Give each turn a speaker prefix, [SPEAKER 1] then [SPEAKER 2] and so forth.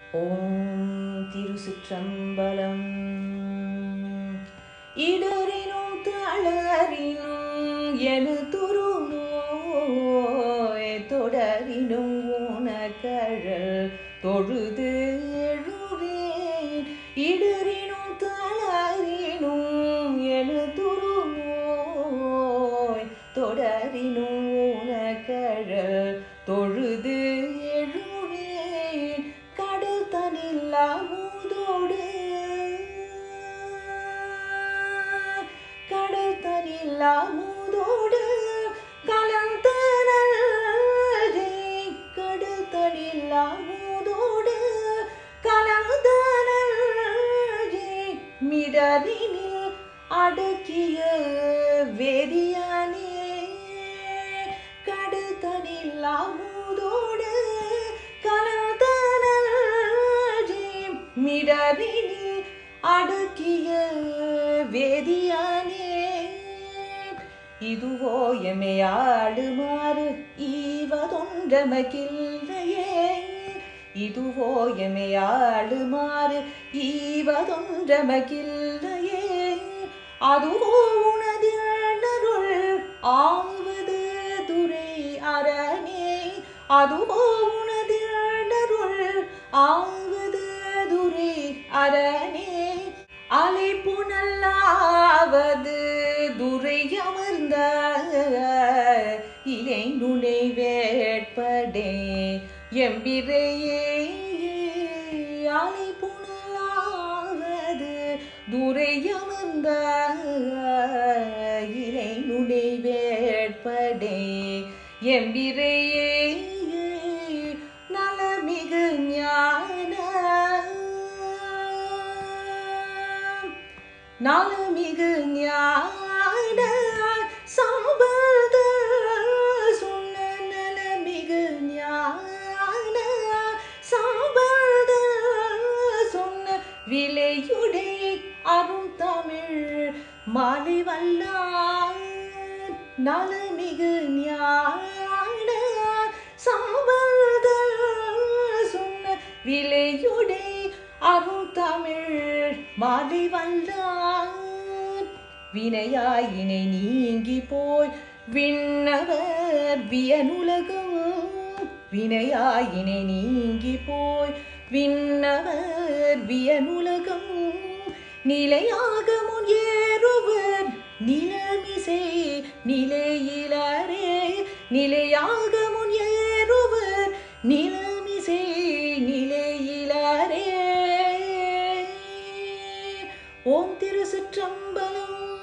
[SPEAKER 1] ஓம் திருச்சிற்றம்பலம் இடரினும் தளரினும் என துருநோய் தொடரினும் உனக்கழல் தொழுது எழுவேன் இடரினும் தளரினும் என துருநோய் தொடரினும் உனக்கழல் தொழுது எழுவேன் கடல் தனில் அமுதோடு கடல் தனில் அமுதோடு கலந்தனல் கடல் தனில் அமுதோடு கலந்தனல் மிடரினில் அடக்கிய வேதியானே கடல் தனில் அமுதோடு கலந்தனல் மிடரினில் அடக்கிய வேதியானே இதுவோ எமையாடுமாறு ஈவதொன்றமக்கில்லையே இதுவோ எமையாடுமாறு ஈவதொன்றமக்கில்லையே அதுவோ உனதிருள் ஆவது துரை அரணே அதுவோ உனதிருள் ஆவது துரை அரணே அலைப்புணல்லாவது துரை அமர்ந்த இலை நுனை வேட்படே எம்பிரையே அலைப்புணலாவது துரை அமர்ந்த இலை நுனை வேட்படே எம்பிரையே நலமிகு ஞான நலமிகு ஞான சம்பத சொன்ன நலமிகு ஞான சம்பத சொன்ன விலையுடை அரும் தமிழ் மாலை வல்லார் நலமிகு ஞான சம்பத சொன்ன விலையுடை அரும் தமிழ் மாலை வல்லார் வினையாயினை நீங்கி போய் விண்ணவர் வியனுலகம் வினையாயினை நீங்கி போய் விண்ணவர் வியனுலகம் நிலையாக முன் ஏறுவர் நிலமிசை நிலையிலரே நிலையாக முன் ஏறுவர் நிலமிசை நிலையிலரே ஓம் திருச்சிற்றம்பலம்